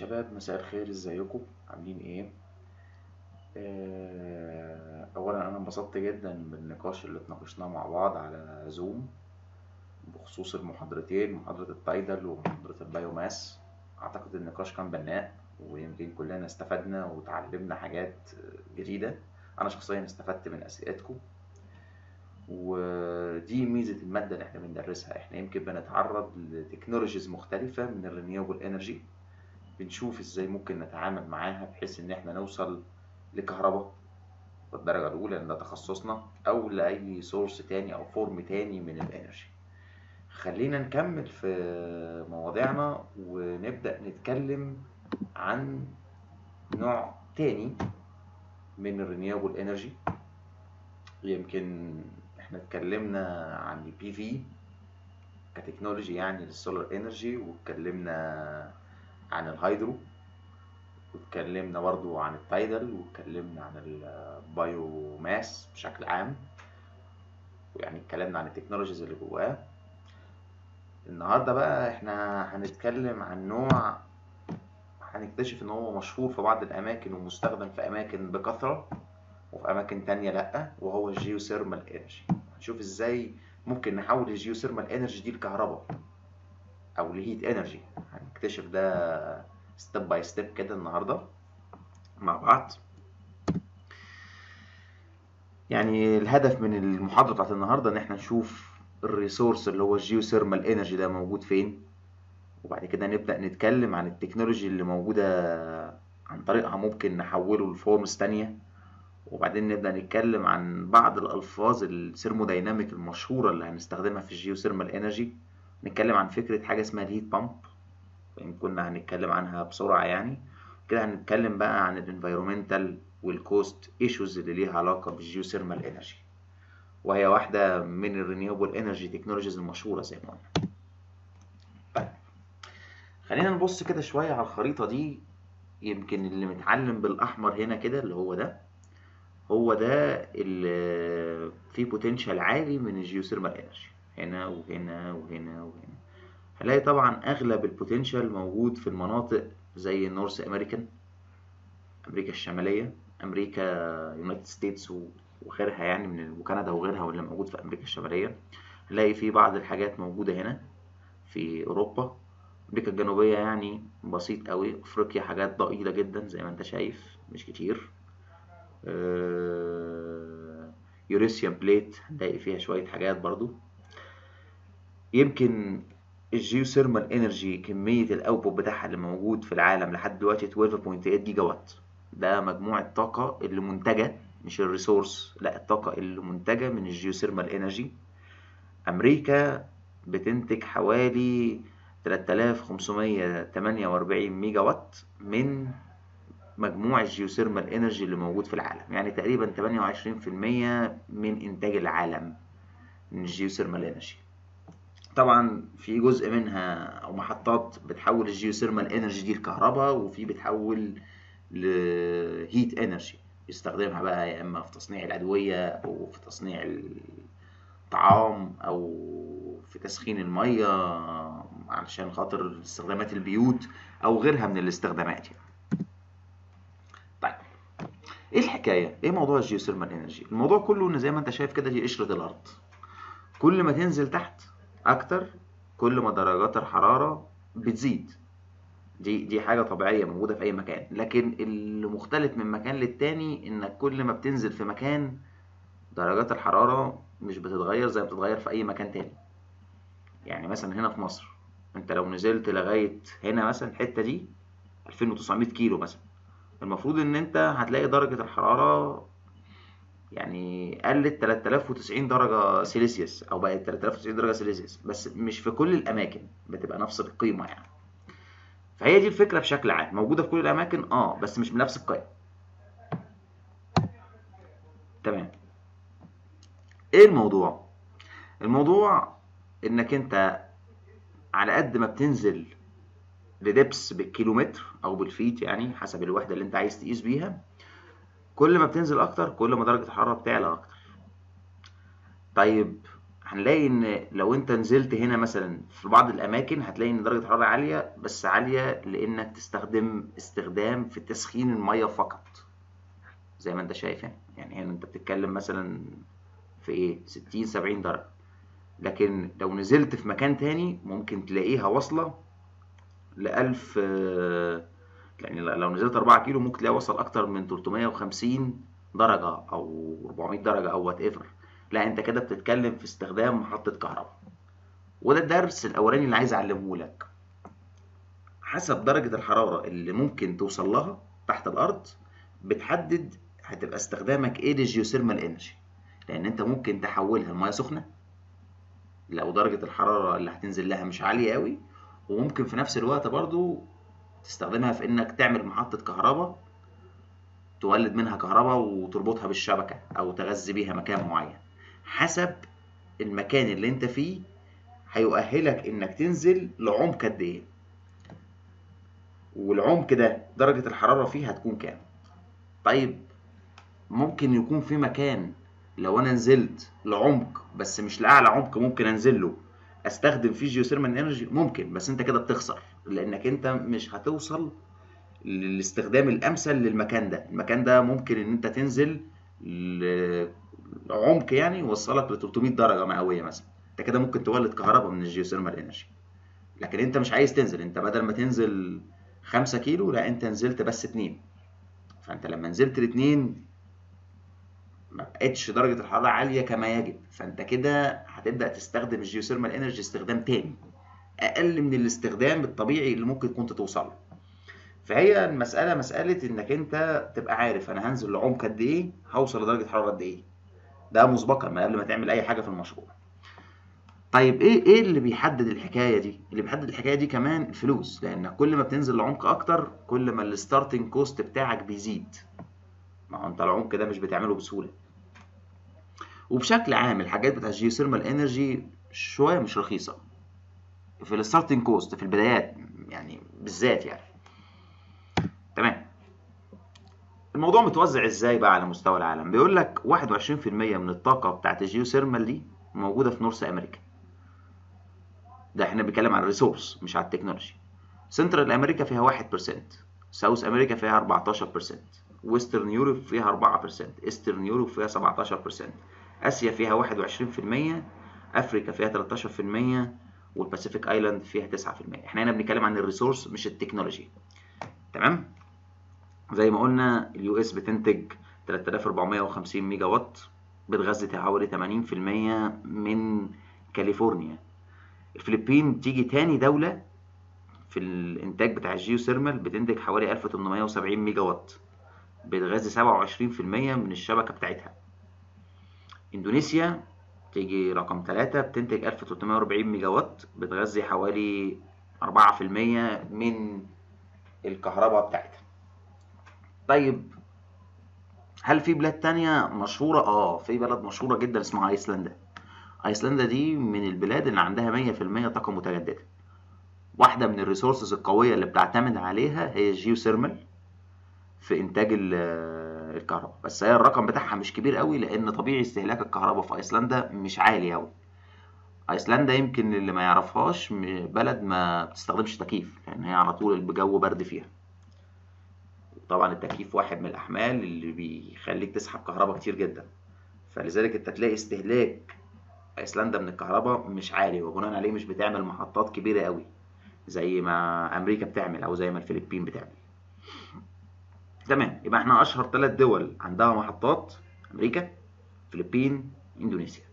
شباب مساء الخير ازيكم عاملين ايه آه، اولا انا انبسطت جدا بالنقاش اللي اتناقشناه مع بعض على زوم بخصوص المحاضرتين محاضرة التايدل ومحاضرة البايوماس اعتقد النقاش كان بناء ويمكن كلنا استفدنا وتعلمنا حاجات جديدة انا شخصيا استفدت من اسئلتكم ودي ميزة المادة اللي احنا بندرسها احنا يمكن بنتعرض لتكنولوجيز مختلفة من الرينيوبل انرجي بنشوف ازاي ممكن نتعامل معاها بحيث ان احنا نوصل لكهرباء بالدرجة الأولى لأن ده تخصصنا أو لأي سورس تاني أو فورم تاني من الانرجي خلينا نكمل في مواضيعنا ونبدأ نتكلم عن نوع تاني من الرينيوبل انرجي يمكن احنا اتكلمنا عن البي في كتكنولوجي يعني للسولار انرجي واتكلمنا عن الهيدرو واتكلمنا برضو عن التايدل واتكلمنا عن البايو ماس بشكل عام ويعني اتكلمنا عن التكنولوجيز اللي جواه النهارده بقى احنا هنتكلم عن نوع هنكتشف ان هو مشهور في بعض الاماكن ومستخدم في اماكن بكثرة وفي اماكن تانية لا وهو الجيوثيرمال انرجي هنشوف ازاي ممكن نحول الجيوثيرمال انرجي دي لكهرباء او لهيت انرجي هنكتشف ده ستيب باي ستيب كده النهارده مع بعض يعني الهدف من المحاضرة بتاعت النهارده ان احنا نشوف الريسورس اللي هو الجيوثيرمال انرجي ده موجود فين وبعد كده نبدأ نتكلم عن التكنولوجي اللي موجودة عن طريقها ممكن نحوله لفورمز تانية وبعدين نبدأ نتكلم عن بعض الألفاظ الثيرمودايناميك المشهورة اللي هنستخدمها في الجيوثيرمال انرجي نتكلم عن فكرة حاجة اسمها الهيت بامب وإن كنا هنتكلم عنها بسرعة يعني كده هنتكلم بقى عن الانفيرومنتال والكوست ايشوز اللي ليها علاقة بالجيوثيرمال انرجي وهي واحدة من الرينيوبل انرجي تكنولوجيز المشهورة زي ما قلنا طيب خلينا نبص كده شوية على الخريطة دي يمكن اللي متعلم بالأحمر هنا كده اللي هو ده هو ده اللي فيه بوتنشال عالي من الجيوثيرمال انرجي هنا وهنا وهنا وهنا هنلاقي طبعا اغلب البوتنشال موجود في المناطق زي النورث امريكان امريكا الشماليه امريكا يونايتد ستيتس وغيرها يعني من وكندا وغيرها واللي موجود في امريكا الشماليه هنلاقي في بعض الحاجات موجوده هنا في اوروبا امريكا الجنوبيه يعني بسيط قوي افريقيا حاجات ضئيله جدا زي ما انت شايف مش كتير يوريسيوم بليت هنلاقي فيها شويه حاجات برضو يمكن الجيوثيرمال انرجي كميه الاوتبوت بتاعها اللي موجود في العالم لحد دلوقتي 12.8 جيجا وات ده مجموع الطاقه اللي منتجه مش الريسورس لا الطاقه اللي منتجه من الجيوثيرمال انرجي امريكا بتنتج حوالي 3548 ميجا وات من مجموع الجيوثيرمال انرجي اللي موجود في العالم يعني تقريبا 28% من انتاج العالم من الجيوثيرمال انرجي طبعا في جزء منها او محطات بتحول الجيوثيرمال انرجي دي لكهرباء وفي بتحول لهيت انرجي يستخدمها بقى يا اما في تصنيع الادويه او في تصنيع الطعام او في تسخين الميه علشان خاطر استخدامات البيوت او غيرها من الاستخدامات يعني. طيب ايه الحكايه ايه موضوع الجيوثيرمال انرجي الموضوع كله ان زي ما انت شايف كده دي قشره الارض كل ما تنزل تحت اكتر كل ما درجات الحراره بتزيد دي دي حاجه طبيعيه موجوده في اي مكان لكن اللي مختلف من مكان للتاني انك كل ما بتنزل في مكان درجات الحراره مش بتتغير زي ما بتتغير في اي مكان تاني يعني مثلا هنا في مصر انت لو نزلت لغايه هنا مثلا الحته دي 2900 كيلو مثلا المفروض ان انت هتلاقي درجه الحراره يعني قلت 3090 درجة سيليسيوس أو بقت 3090 درجة سيليسيوس بس مش في كل الأماكن بتبقى نفس القيمة يعني فهي دي الفكرة بشكل عام موجودة في كل الأماكن اه بس مش بنفس القيم تمام ايه الموضوع الموضوع انك انت على قد ما بتنزل لدبس بالكيلومتر او بالفيت يعني حسب الوحدة اللي انت عايز تقيس بيها كل ما بتنزل اكتر كل ما درجة الحرارة بتعلى اكتر طيب هنلاقي ان لو انت نزلت هنا مثلا في بعض الاماكن هتلاقي ان درجه الحراره عاليه بس عاليه لانك تستخدم استخدام في تسخين الميه فقط زي ما انت شايف هنا يعني هنا انت بتتكلم مثلا في ايه 60 70 درجه لكن لو نزلت في مكان تاني ممكن تلاقيها واصله ل 1000 يعني لو نزلت 4 كيلو ممكن تلاقيها وصل اكتر من 350 درجه او 400 درجه او وات ايفر لا انت كده بتتكلم في استخدام محطه كهرباء وده الدرس الاولاني اللي عايز اعلمه لك حسب درجه الحراره اللي ممكن توصل لها تحت الارض بتحدد هتبقى استخدامك ايه للجيوثيرمال انرجي لان انت ممكن تحولها لميه سخنه لو درجه الحراره اللي هتنزل لها مش عاليه قوي وممكن في نفس الوقت برضو تستخدمها في انك تعمل محطه كهرباء تولد منها كهرباء وتربطها بالشبكه او تغذي بيها مكان معين حسب المكان اللي انت فيه هيؤهلك انك تنزل لعمق قد ايه والعمق ده درجة الحرارة فيه هتكون كام طيب ممكن يكون في مكان لو انا نزلت لعمق بس مش لاعلى عمق ممكن انزل له استخدم فيه جيوثيرمال انرجي ممكن بس انت كده بتخسر لانك انت مش هتوصل للاستخدام الامثل للمكان ده المكان ده ممكن ان انت تنزل عمق يعني يوصلك ل 300 درجه مئويه مثلا انت كده ممكن تولد كهرباء من الجيوثيرمال انرجي لكن انت مش عايز تنزل انت بدل ما تنزل 5 كيلو لا انت نزلت بس 2 فانت لما نزلت الاثنين ما بقتش درجه الحراره عاليه كما يجب فانت كده هتبدا تستخدم الجيوثيرمال انرجي استخدام تاني اقل من الاستخدام الطبيعي اللي ممكن كنت توصل له فهي المساله مساله انك انت تبقى عارف انا هنزل لعمق قد ايه هوصل لدرجه حراره قد ايه ده مسبقا من قبل ما تعمل اي حاجه في المشروع طيب ايه ايه اللي بيحدد الحكايه دي اللي بيحدد الحكايه دي كمان الفلوس لان كل ما بتنزل لعمق اكتر كل ما الستارتنج كوست بتاعك بيزيد ما هو انت العمق ده مش بتعمله بسهوله وبشكل عام الحاجات بتاع الجيوثيرمال انرجي شويه مش رخيصه في الستارتنج كوست في البدايات يعني بالذات يعني تمام الموضوع متوزع ازاي بقى على مستوى العالم بيقول لك 21% من الطاقه بتاعت الجيوثيرمال دي موجوده في نورث امريكا ده احنا بنتكلم عن الريسورس مش على التكنولوجي سنترال امريكا فيها 1% ساوث امريكا فيها 14% ويسترن يوروب فيها 4% ايسترن يوروب فيها 17% اسيا فيها 21% افريكا فيها 13% والباسيفيك ايلاند فيها 9% احنا هنا بنتكلم عن الريسورس مش التكنولوجي تمام زي ما قلنا اليو اس بتنتج 3450 ميجا وات بتغذي حوالي 80% من كاليفورنيا الفلبين تيجي تاني دولة في الإنتاج بتاع الجيوثيرمال بتنتج حوالي 1870 ميجا وات بتغذي 27% من الشبكة بتاعتها إندونيسيا تيجي رقم 3 بتنتج 1340 ميجا وات بتغذي حوالي 4% من الكهرباء بتاعتها طيب هل في بلاد تانية مشهورة؟ اه في بلد مشهورة جدا اسمها ايسلندا ايسلندا دي من البلاد اللي عندها 100% طاقة متجددة واحدة من الريسورسز القوية اللي بتعتمد عليها هي الجيوثيرمال في انتاج الكهرباء بس هي الرقم بتاعها مش كبير قوي لان طبيعي استهلاك الكهرباء في ايسلندا مش عالي قوي ايسلندا يمكن اللي ما يعرفهاش بلد ما بتستخدمش تكييف لان هي على طول الجو برد فيها طبعا التكييف واحد من الاحمال اللي بيخليك تسحب كهرباء كتير جدا فلذلك انت تلاقي استهلاك ايسلندا من الكهرباء مش عالي وبناء عليه مش بتعمل محطات كبيره قوي زي ما امريكا بتعمل او زي ما الفلبين بتعمل تمام يبقى احنا اشهر ثلاث دول عندها محطات امريكا فلبين اندونيسيا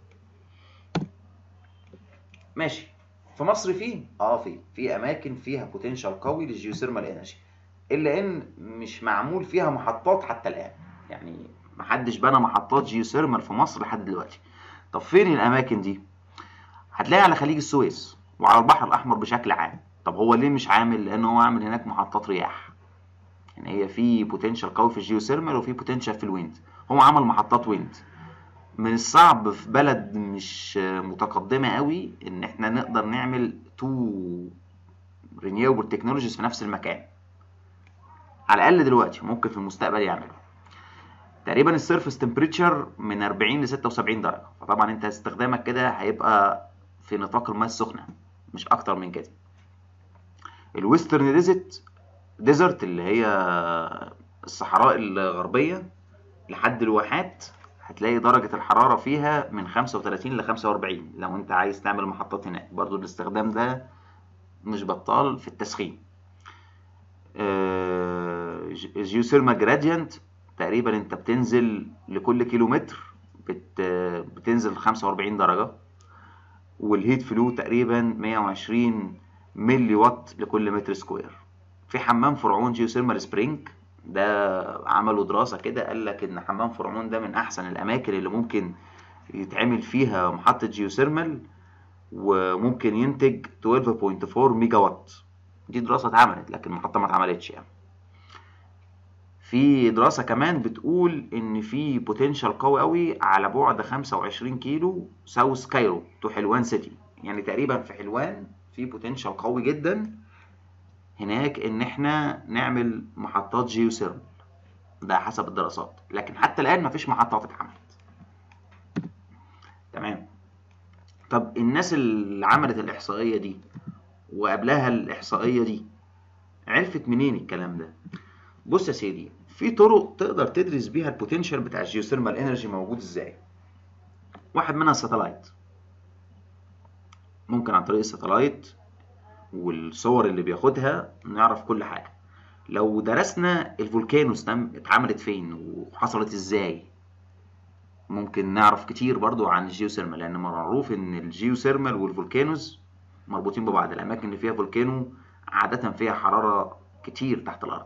ماشي في مصر في اه في في اماكن فيها بوتنشال قوي للجيوثيرمال انرجي الا ان مش معمول فيها محطات حتى الان يعني محدش بنى محطات جيوثيرمال في مصر لحد دلوقتي طب فين الاماكن دي هتلاقي على خليج السويس وعلى البحر الاحمر بشكل عام طب هو ليه مش عامل لان هو عامل هناك محطات رياح يعني هي في بوتنشال قوي في الجيوثيرمال وفي بوتنشال في الويند هو عمل محطات ويند من الصعب في بلد مش متقدمة قوي ان احنا نقدر نعمل تو رينيوبل تكنولوجيز في نفس المكان على الاقل دلوقتي ممكن في المستقبل يعملوا تقريبا السيرفس تمبريتشر من 40 ل 76 درجه فطبعا انت استخدامك كده هيبقى في نطاق الماء السخنه مش اكتر من كده الويسترن ديزرت ديزرت اللي هي الصحراء الغربيه لحد الواحات هتلاقي درجة الحرارة فيها من 35 ل 45 لو انت عايز تعمل محطات هناك برضو الاستخدام ده مش بطال في التسخين جيوثيرمال جراديانت تقريبا انت بتنزل لكل كيلو متر بت بتنزل 45 درجة والهيت فلو تقريبا 120 ملي وات لكل متر سكوير في حمام فرعون جيوثيرمال سبرينج ده عملوا دراسة كده قال لك ان حمام فرعون ده من احسن الاماكن اللي ممكن يتعمل فيها محطة جيوثيرمال وممكن ينتج 12.4 ميجا وات دي دراسة اتعملت لكن المحطة ما اتعملتش يعني في دراسة كمان بتقول إن في بوتنشال قوي قوي على بعد 25 كيلو ساوث كايرو تو حلوان سيتي يعني تقريبا في حلوان في بوتنشال قوي جدا هناك إن إحنا نعمل محطات جيوثيرمال ده حسب الدراسات لكن حتى الآن مفيش محطات اتعملت تمام طب الناس اللي عملت الإحصائية دي وقبلها الإحصائية دي عرفت منين الكلام ده؟ بص يا سيدي في طرق تقدر تدرس بيها البوتنشال بتاع الجيوثيرمال انرجي موجود ازاي واحد منها الساتلايت ممكن عن طريق الساتلايت والصور اللي بياخدها نعرف كل حاجه لو درسنا الفولكانوس تم اتعملت فين وحصلت ازاي ممكن نعرف كتير برضو عن الجيوثيرمال لان معروف ان الجيوثيرمال والفولكانوس مربوطين ببعض الاماكن اللي فيها فولكانو عاده فيها حراره كتير تحت الارض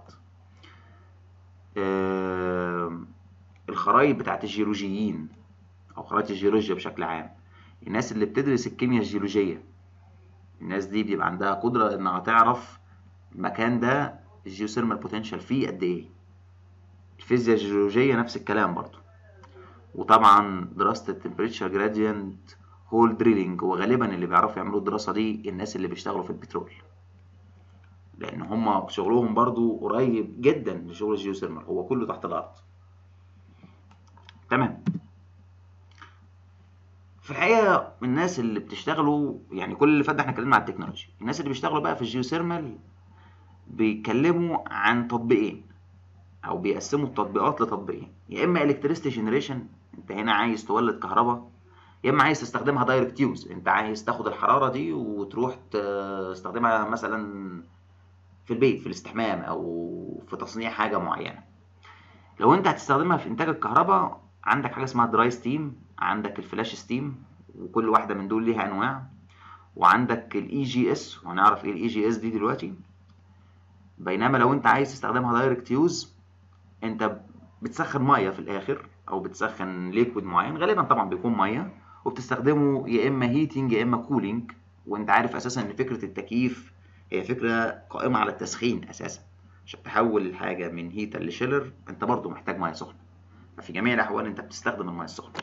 آه الخرايط بتاعت الجيولوجيين او خرايط الجيولوجيا بشكل عام الناس اللي بتدرس الكيمياء الجيولوجيه الناس دي بيبقى عندها قدره انها تعرف المكان ده الجيوثيرمال بوتنشال فيه قد ايه الفيزياء الجيولوجيه نفس الكلام برضو وطبعا دراسه التمبريتشر جراديانت هول دريلينج وغالبا اللي بيعرفوا يعملوا الدراسه دي الناس اللي بيشتغلوا في البترول لان هم شغلهم برضو قريب جدا لشغل الجيوثيرمال هو كله تحت الارض تمام في الحقيقه الناس اللي بتشتغلوا يعني كل اللي فات ده احنا اتكلمنا على التكنولوجي الناس اللي بيشتغلوا بقى في الجيوثيرمال بيتكلموا عن تطبيقين او بيقسموا التطبيقات لتطبيقين يا اما الكتريستي جنريشن انت هنا عايز تولد كهرباء يا اما عايز تستخدمها دايركت يوز انت عايز تاخد الحراره دي وتروح تستخدمها مثلا في البيت في الاستحمام او في تصنيع حاجه معينه لو انت هتستخدمها في انتاج الكهرباء عندك حاجه اسمها دراي ستيم عندك الفلاش ستيم وكل واحده من دول ليها انواع وعندك الاي جي اس وهنعرف ايه الاي جي اس دي دلوقتي بينما لو انت عايز تستخدمها دايركت يوز انت بتسخن ميه في الاخر او بتسخن ليكويد معين غالبا طبعا بيكون ميه وبتستخدمه يا اما هيتنج يا اما كولينج وانت عارف اساسا ان فكره التكييف هي فكره قائمه على التسخين اساسا عشان تحول الحاجه من هيتر لشيلر انت برضو محتاج ميه سخنه ففي جميع الاحوال انت بتستخدم الميه السخنه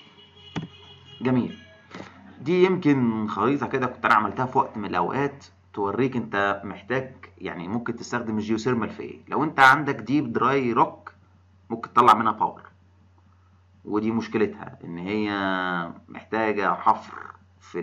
جميل دي يمكن خريطه كده كنت انا عملتها في وقت من الاوقات توريك انت محتاج يعني ممكن تستخدم الجيوثيرمال في ايه لو انت عندك ديب دراي روك ممكن تطلع منها باور ودي مشكلتها ان هي محتاجه حفر في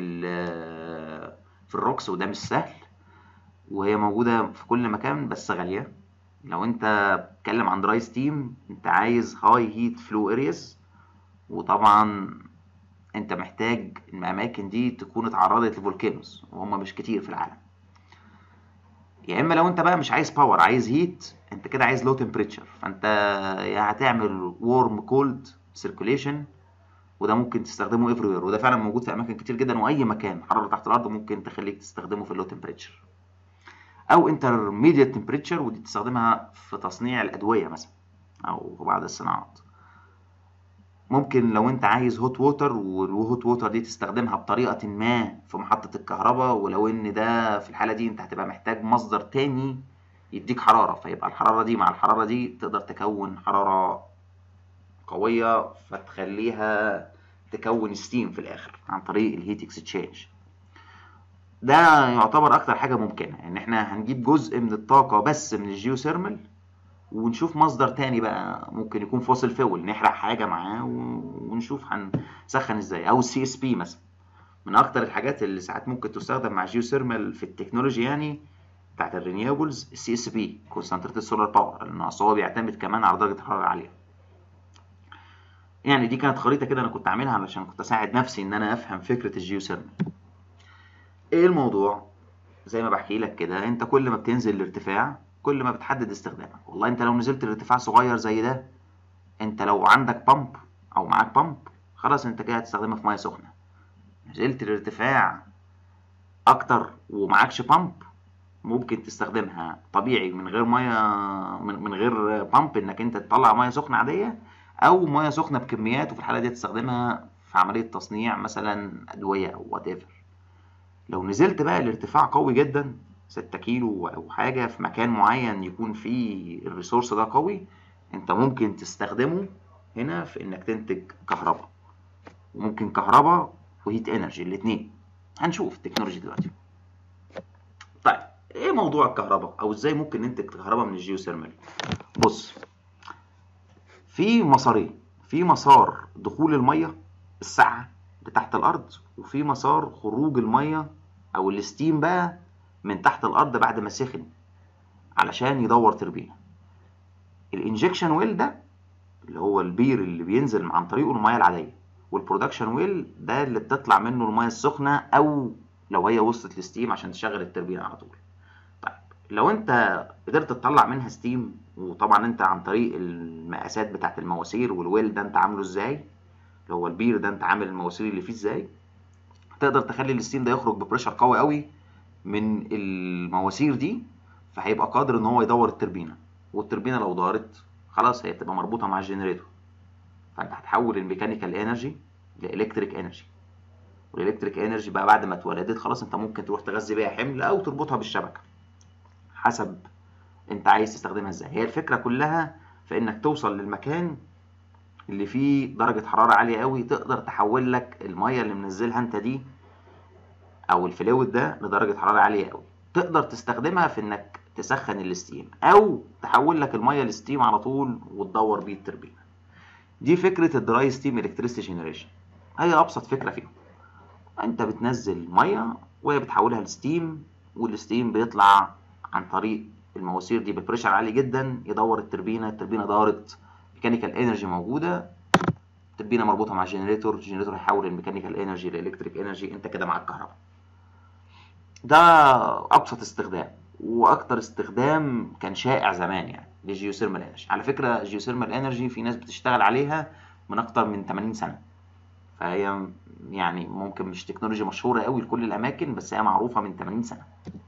في الروكس وده مش سهل وهي موجوده في كل مكان بس غاليه لو انت بتتكلم عن دراي ستيم انت عايز هاي هيت فلو ارياز وطبعا انت محتاج الاماكن دي تكون اتعرضت لفولكانوس وهم مش كتير في العالم يا اما لو انت بقى مش عايز باور عايز هيت انت كده عايز لو تمبريتشر فانت يا هتعمل وورم كولد سيركوليشن وده ممكن تستخدمه افري وده فعلا موجود في اماكن كتير جدا واي مكان حراره تحت الارض ممكن تخليك تستخدمه في اللو تمبريتشر او انترميديت تمبريتشر ودي تستخدمها في تصنيع الادويه مثلا او في بعض الصناعات ممكن لو انت عايز هوت ووتر والهوت ووتر دي تستخدمها بطريقه ما في محطه الكهرباء ولو ان ده في الحاله دي انت هتبقى محتاج مصدر تاني يديك حراره فيبقى الحراره دي مع الحراره دي تقدر تكون حراره قويه فتخليها تكون ستيم في الاخر عن طريق الهيت اكسشينج ده يعتبر اكتر حاجه ممكنه ان احنا هنجيب جزء من الطاقه بس من الجيوثيرمال ونشوف مصدر تاني بقى ممكن يكون فوسل فيول نحرق حاجه معاه ونشوف هنسخن ازاي او السي اس بي مثلا من اكتر الحاجات اللي ساعات ممكن تستخدم مع جيوثيرمال في التكنولوجي يعني بتاعت الرينيوبلز السي اس بي كونسنتريتد سولار باور لان اصل هو بيعتمد كمان على درجه حراره عاليه يعني دي كانت خريطه كده انا كنت عاملها علشان كنت اساعد نفسي ان انا افهم فكره الجيوثيرمال ايه الموضوع زي ما بحكي لك كده انت كل ما بتنزل الارتفاع كل ما بتحدد استخدامك والله انت لو نزلت الارتفاع صغير زي ده انت لو عندك بامب او معاك بامب خلاص انت كده هتستخدمها في ميه سخنه نزلت الارتفاع اكتر ومعكش بامب ممكن تستخدمها طبيعي من غير ميه من, من غير بامب انك انت تطلع ميه سخنه عاديه او ميه سخنه بكميات وفي الحاله دي تستخدمها في عمليه تصنيع مثلا ادويه او وات لو نزلت بقى الارتفاع قوي جدا 6 كيلو او حاجه في مكان معين يكون فيه الريسورس ده قوي انت ممكن تستخدمه هنا في انك تنتج كهرباء وممكن كهرباء وهيت انرجي الاثنين هنشوف التكنولوجي دلوقتي طيب ايه موضوع الكهرباء او ازاي ممكن ننتج كهرباء من الجيوثيرمال بص في مسارين في مسار دخول الميه الساقعه لتحت الارض وفي مسار خروج الميه او الستيم بقى من تحت الارض بعد ما سخن علشان يدور تربينه الانجكشن ويل ده اللي هو البير اللي بينزل عن طريقه الميه العاديه والبرودكشن ويل ده اللي بتطلع منه الميه السخنه او لو هي وصلت لستيم عشان تشغل التربينه على طول طيب لو انت قدرت تطلع منها ستيم وطبعا انت عن طريق المقاسات بتاعت المواسير والويل ده انت عامله ازاي اللي هو البير ده انت عامل المواسير اللي فيه ازاي تقدر تخلي الستيم ده يخرج ببريشر قوي قوي من المواسير دي فهيبقى قادر ان هو يدور التربينه والتربينه لو دارت خلاص هي بتبقى مربوطه مع الجنريتور فانت هتحول الميكانيكال انرجي لالكتريك انرجي والالكتريك انرجي بقى بعد ما اتولدت خلاص انت ممكن تروح تغذي بيها حمل او تربطها بالشبكه حسب انت عايز تستخدمها ازاي هي الفكره كلها في انك توصل للمكان اللي فيه درجه حراره عاليه قوي تقدر تحول لك الميه اللي منزلها انت دي او الفلويد ده لدرجه حراره عاليه قوي تقدر تستخدمها في انك تسخن الستيم او تحول لك الميه لستيم على طول وتدور بيه التربينه دي فكره الدراي ستيم الكتريستي جنريشن هي ابسط فكره فيهم انت بتنزل ميه وهي بتحولها لستيم والستيم بيطلع عن طريق المواسير دي ببريشر عالي جدا يدور التربينه التربينه دارت ميكانيكال انرجي موجوده التربينه مربوطه مع الجنريتور الجنريتور هيحول الميكانيكال انرجي لالكتريك انرجي انت كده معاك كهرباء ده ابسط استخدام واكتر استخدام كان شائع زمان يعني للجيوثيرمال انرجي على فكره الجيوثيرمال انرجي في ناس بتشتغل عليها من اكتر من 80 سنه فهي يعني ممكن مش تكنولوجيا مشهوره قوي لكل الاماكن بس هي معروفه من 80 سنه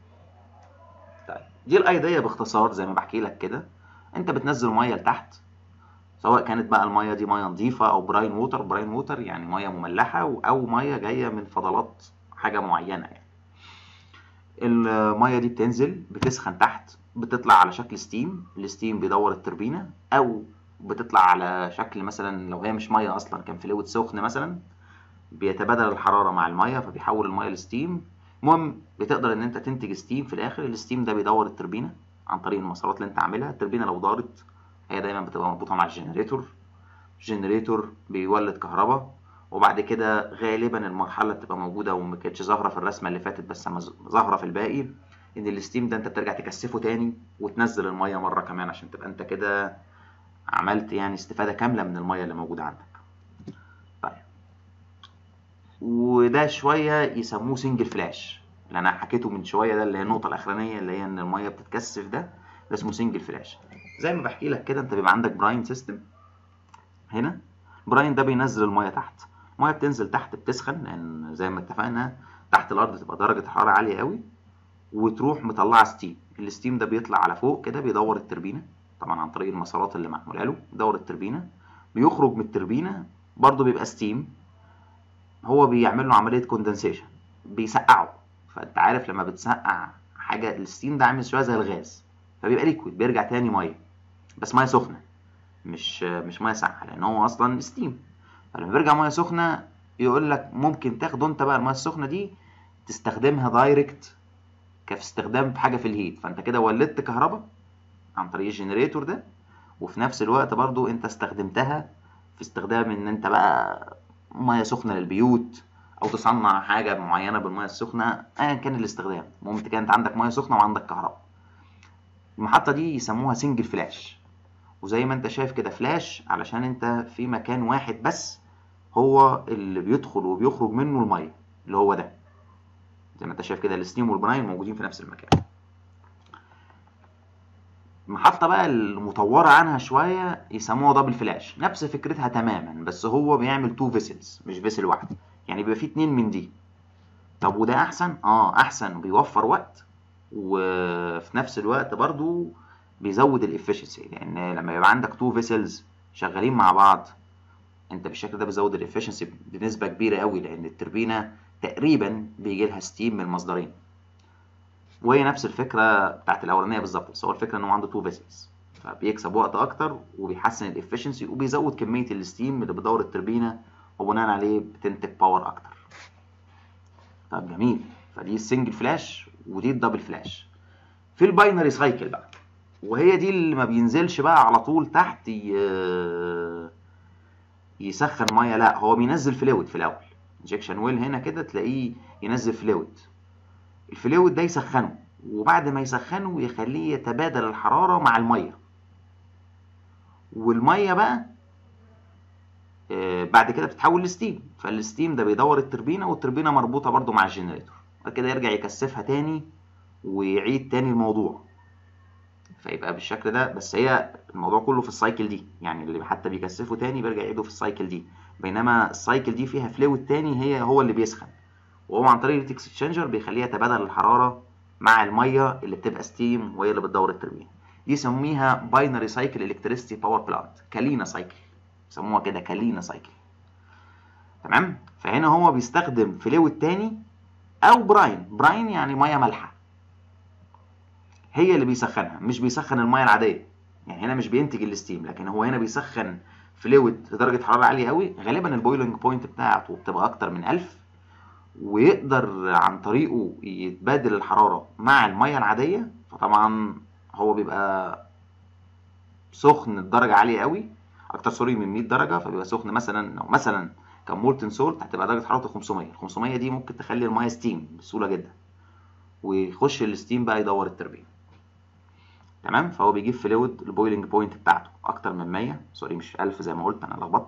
طيب دي الايديا باختصار زي ما بحكي لك كده انت بتنزل ميه لتحت سواء كانت بقى الميه دي ميه نظيفه او براين ووتر براين ووتر يعني ميه مملحه او ميه جايه من فضلات حاجه معينه يعني الميه دي بتنزل بتسخن تحت بتطلع على شكل ستيم الستيم بيدور التربينه او بتطلع على شكل مثلا لو هي مش ميه اصلا كان فلويد سخن مثلا بيتبادل الحراره مع الميه فبيحول الميه لستيم المهم بتقدر ان انت تنتج ستيم في الاخر الستيم ده بيدور التربينه عن طريق المسارات اللي انت عاملها التربينه لو دارت هي دايما بتبقى مربوطه مع الجنريتور الجنريتور بيولد كهرباء وبعد كده غالبا المرحله اللي بتبقى موجوده وما كانتش ظاهره في الرسمه اللي فاتت بس ظاهره في الباقي ان الستيم ده انت بترجع تكثفه تاني وتنزل الميه مره كمان عشان تبقى انت كده عملت يعني استفاده كامله من الميه اللي موجوده عندك طيب وده شويه يسموه سنجل فلاش اللي انا حكيته من شويه ده اللي هي النقطه الاخرانيه اللي هي ان الميه بتتكثف ده ده اسمه سنجل فلاش زي ما بحكي لك كده انت بيبقى عندك براين سيستم هنا براين ده بينزل الميه تحت الميه بتنزل تحت بتسخن لان زي ما اتفقنا تحت الارض تبقى درجه حراره عاليه قوي وتروح مطلعه ستيم الستيم ده بيطلع على فوق كده بيدور التربينه طبعا عن طريق المسارات اللي معموله له بيدور التربينه بيخرج من التربينه برضه بيبقى ستيم هو بيعمل له عمليه كوندنسيشن بيسقعه فانت عارف لما بتسقع حاجه الستيم ده عامل شويه زي الغاز فبيبقى ليكويد بيرجع تاني ميه بس ميه سخنه مش مش ميه ساقعه لان هو اصلا ستيم فلما بيرجع ميه سخنه يقول لك ممكن تاخده انت بقى الميه السخنه دي تستخدمها دايركت كاستخدام في حاجه في الهيت فانت كده ولدت كهرباء عن طريق الجنريتور ده وفي نفس الوقت برضو انت استخدمتها في استخدام ان انت بقى ميه سخنه للبيوت او تصنع حاجه معينه بالميه السخنه ايا كان الاستخدام ممكن كانت عندك ميه سخنه وعندك كهرباء المحطه دي يسموها سنجل فلاش وزي ما انت شايف كده فلاش علشان انت في مكان واحد بس هو اللي بيدخل وبيخرج منه الميه اللي هو ده زي ما انت شايف كده الستيم والبراين موجودين في نفس المكان المحطة بقى المطورة عنها شوية يسموها دبل فلاش نفس فكرتها تماما بس هو بيعمل تو فيسلز مش فيسل واحد يعني بيبقى فيه اتنين من دي طب وده احسن اه احسن بيوفر وقت وفي نفس الوقت برضو بيزود الافشنسي لان لما يبقى عندك تو فيسلز شغالين مع بعض انت بالشكل ده بتزود الافشنسي بنسبه كبيره قوي لان التربينه تقريبا بيجي لها ستيم من مصدرين وهي نفس الفكره بتاعت الاولانيه بالظبط بس هو الفكره ان هو عنده تو فيسلز فبيكسب وقت اكتر وبيحسن الافشنسي وبيزود كميه الستيم اللي بتدور التربينه وبناء عليه بتنتج باور اكتر طب جميل فدي السنجل فلاش ودي الدبل فلاش في الباينري سايكل بقى وهي دي اللي ما بينزلش بقى على طول تحت يسخن ميه لا هو بينزل فلويد في الاول انجكشن ويل هنا كده تلاقيه ينزل فلويد الفلويد ده يسخنه وبعد ما يسخنه يخليه يتبادل الحراره مع الميه والميه بقى بعد كده بتتحول لستيم فالستيم ده بيدور التربينه والتربينه مربوطه برده مع الجنريتور بعد كده يرجع يكثفها تاني ويعيد تاني الموضوع فيبقى بالشكل ده بس هي الموضوع كله في السايكل دي يعني اللي حتى بيكثفه تاني بيرجع يعيده في السايكل دي بينما السايكل دي فيها فلويد تاني هي هو اللي بيسخن وهو عن طريق الهيت اكسشينجر بيخليها تبادل الحراره مع الميه اللي بتبقى ستيم وهي اللي بتدور التربينه دي يسميها باينري سايكل الكتريستي باور بلانت كالينا سايكل يسموها كده كالينا سايكل تمام فهنا هو بيستخدم فلويد تاني او براين براين يعني ميه مالحه هي اللي بيسخنها مش بيسخن الميه العاديه يعني هنا مش بينتج الستيم لكن هو هنا بيسخن فلويد لدرجه حراره عاليه قوي غالبا البويلنج بوينت بتاعته بتبقى اكتر من 1000 ويقدر عن طريقه يتبادل الحراره مع الميه العاديه فطبعا هو بيبقى سخن بدرجه عاليه قوي اكتر سوري من 100 درجه فبيبقى سخن مثلا لو مثلا كان مولتن سولت هتبقى درجه حرارته 500 ال 500 دي ممكن تخلي الميه ستيم بسهوله جدا ويخش الستيم بقى يدور التربيه تمام فهو بيجيب فلويد البويلنج بوينت بتاعته اكتر من 100 سوري مش 1000 زي ما قلت انا لخبطت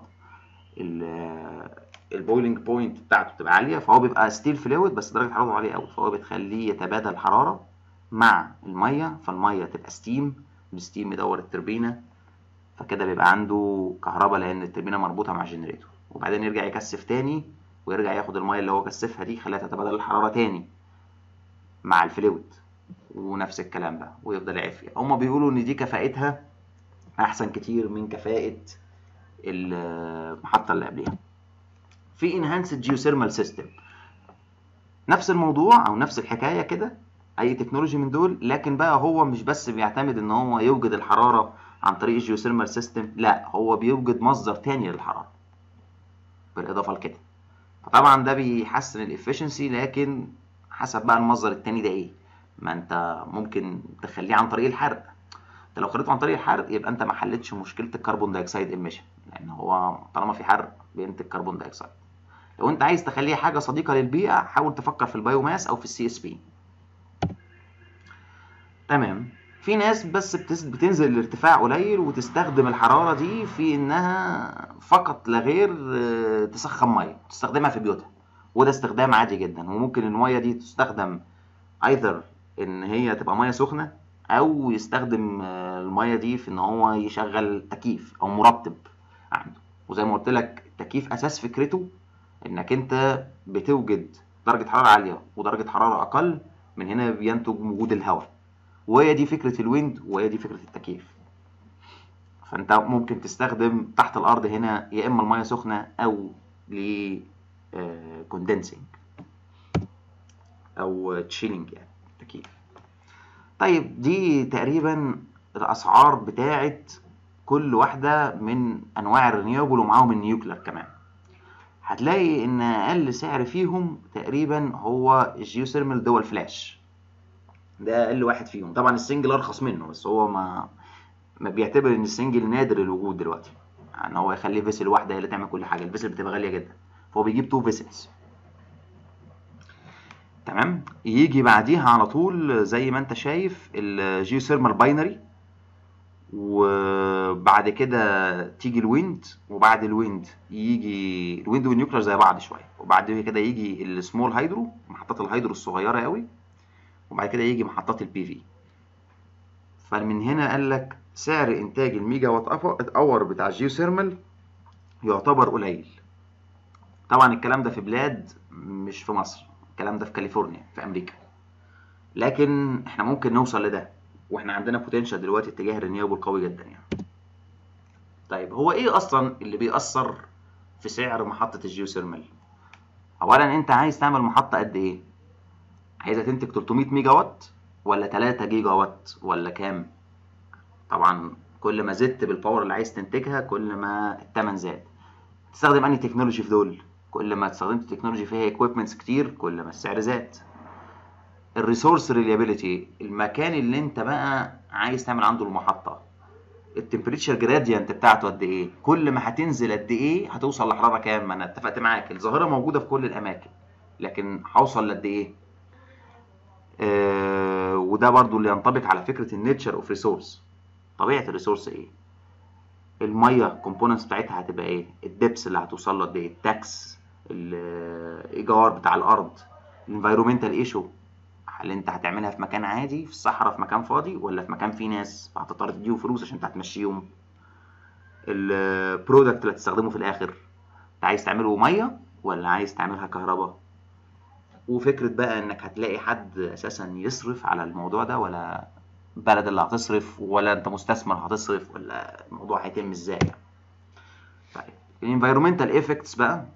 البويلنج بوينت بتاعته بتبقى عاليه فهو بيبقى ستيل فلويد بس درجه حرارته عاليه قوي فهو بتخليه يتبادل الحراره مع الميه فالميه تبقى ستيم الستيم يدور التربينه فكده بيبقى عنده كهرباء لان التربينه مربوطه مع الجنريتور وبعدين يرجع يكثف تاني ويرجع ياخد الميه اللي هو كثفها دي يخليها تتبادل الحراره تاني مع الفلويد ونفس الكلام بقى ويفضل يعيش فيها هما بيقولوا ان دي كفاءتها احسن كتير من كفاءه المحطه اللي قبلها في انهانسد جيوثيرمال سيستم نفس الموضوع او نفس الحكايه كده اي تكنولوجي من دول لكن بقى هو مش بس بيعتمد ان هو يوجد الحراره عن طريق الجيوثيرمال سيستم لا هو بيوجد مصدر تاني للحراره بالاضافه لكده فطبعا ده بيحسن الافشنسي لكن حسب بقى المصدر التاني ده ايه ما انت ممكن تخليه عن طريق الحرق انت لو خليته عن طريق الحرق يبقى انت ما حلتش مشكله الكربون دايوكسيد ايميشن لان هو طالما في حرق بينتج كربون دايوكسيد لو انت عايز تخليه حاجه صديقه للبيئه حاول تفكر في البايوماس او في السي اس بي تمام في ناس بس بتنزل لارتفاع قليل وتستخدم الحراره دي في انها فقط لا غير تسخن ميه تستخدمها في بيوتها وده استخدام عادي جدا وممكن الميه دي تستخدم ايذر ان هي تبقى ميه سخنه او يستخدم الميه دي في ان هو يشغل تكييف او مرطب عنده وزي ما قلت لك التكييف اساس فكرته انك انت بتوجد درجه حراره عاليه ودرجه حراره اقل من هنا بينتج وجود الهواء وهي دي فكره الويند وهي دي فكره التكييف فانت ممكن تستخدم تحت الارض هنا يا اما الميه سخنه او ل كوندنسنج او تشيلنج يعني تكييف طيب دي تقريبا الاسعار بتاعه كل واحده من انواع الرينيوبل ومعاهم النيوكلير كمان هتلاقي ان اقل سعر فيهم تقريبا هو الجيوثيرمال دول فلاش ده اقل واحد فيهم طبعا السنجل ارخص منه بس هو ما ما بيعتبر ان السنجل نادر الوجود دلوقتي يعني هو يخليه فيسل واحده هي اللي تعمل كل حاجه الفيسل بتبقى غاليه جدا فهو بيجيب تو فيسلز تمام يجي بعديها على طول زي ما انت شايف الجيوثيرمال باينري وبعد كده تيجي الويند وبعد الويند يجي الويند والنيوكلير زي بعض شويه وبعد كده يجي السمول هيدرو محطات الهيدرو الصغيره قوي وبعد كده يجي محطات البي في فمن هنا قال لك سعر انتاج الميجا وات اور بتاع الجيوثيرمال يعتبر قليل طبعا الكلام ده في بلاد مش في مصر الكلام ده في كاليفورنيا في امريكا لكن احنا ممكن نوصل لده واحنا عندنا بوتنشال دلوقتي اتجاه الرينيوبل قوي جدا يعني طيب هو ايه اصلا اللي بيأثر في سعر محطة الجيوثيرمال اولا انت عايز تعمل محطة قد ايه عايزها تنتج 300 ميجا وات ولا 3 جيجا وات ولا كام طبعا كل ما زدت بالباور اللي عايز تنتجها كل ما الثمن زاد تستخدم انهي تكنولوجي في دول كل ما استخدمت تكنولوجي فيها ايكويبمنتس كتير كل ما السعر زاد الريسورس ريليابيليتي المكان اللي انت بقى عايز تعمل عنده المحطه التمبريتشر جراديانت بتاعته قد ايه كل ما هتنزل قد ايه هتوصل لحراره كام ما انا اتفقت معاك الظاهره موجوده في كل الاماكن لكن هوصل لقد ايه آه وده برضو اللي ينطبق على فكره النيتشر اوف ريسورس طبيعه الريسورس ايه الميه كومبوننتس بتاعتها هتبقى ايه الدبس اللي هتوصل له قد ايه التاكس الايجار بتاع الارض الانفايرومنتال ايشو هل انت هتعملها في مكان عادي في الصحراء في مكان فاضي ولا في مكان فيه ناس فهتضطر تديهم فلوس عشان انت هتمشيهم البرودكت اللي هتستخدمه في الاخر انت عايز تعمله ميه ولا عايز تعملها كهرباء وفكره بقى انك هتلاقي حد اساسا يصرف على الموضوع ده ولا البلد اللي هتصرف ولا انت مستثمر هتصرف ولا الموضوع هيتم ازاي يعني. طيب الانفايرومنتال ايفكتس بقى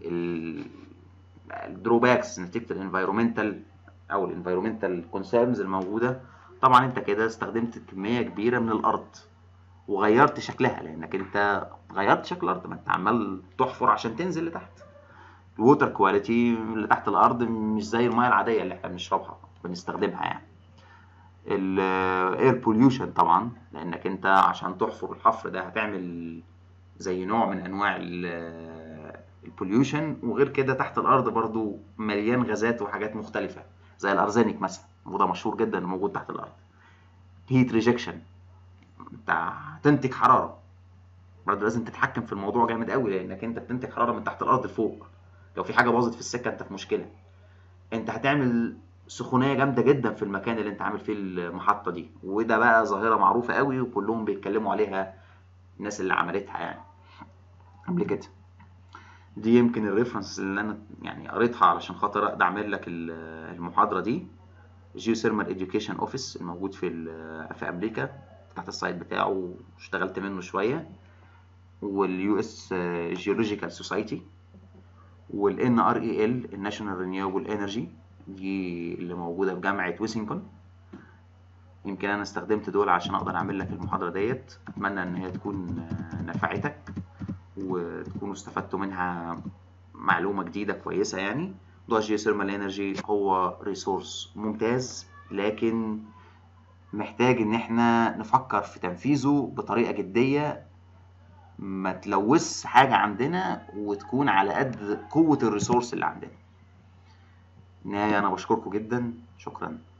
الدروباكس نتيجه الانفايرومنتال او الانفايرومنتال كونسيرنز الموجوده طبعا انت كده استخدمت كميه كبيره من الارض وغيرت شكلها لانك انت غيرت شكل الارض ما انت عمال تحفر عشان تنزل لتحت الووتر كواليتي اللي تحت الارض مش زي الميه العاديه اللي احنا بنشربها بنستخدمها يعني الاير بوليوشن طبعا لانك انت عشان تحفر الحفر ده هتعمل زي نوع من انواع البوليوشن وغير كده تحت الارض برضو مليان غازات وحاجات مختلفه زي الارزانيك مثلا وده مشهور جدا موجود تحت الارض هيت ريجكشن انت هتنتج حراره برضه لازم تتحكم في الموضوع جامد قوي لانك انت بتنتج حراره من تحت الارض لفوق لو في حاجه باظت في السكه انت في مشكله انت هتعمل سخونيه جامده جدا في المكان اللي انت عامل فيه المحطه دي وده بقى ظاهره معروفه قوي وكلهم بيتكلموا عليها الناس اللي عملتها يعني قبل كده دي يمكن الريفرنس اللي انا يعني قريتها علشان خاطر اقدر اعمل لك المحاضره دي جيوثيرمال اديوكيشن اوفيس الموجود في في امريكا تحت السايت بتاعه واشتغلت منه شويه واليو اس جيولوجيكال سوسايتي والان ار اي ال الناشونال رينيوبل انرجي دي اللي موجوده في جامعه ويسنجتون يمكن انا استخدمت دول عشان اقدر اعمل لك المحاضره ديت اتمنى ان هي تكون نفعتك وتكونوا استفدتوا منها معلومه جديده كويسه يعني موضوع الجيوثيرمال انرجي هو ريسورس ممتاز لكن محتاج ان احنا نفكر في تنفيذه بطريقه جديه ما تلوث حاجه عندنا وتكون على قد قوه الريسورس اللي عندنا نهايه انا بشكركم جدا شكرا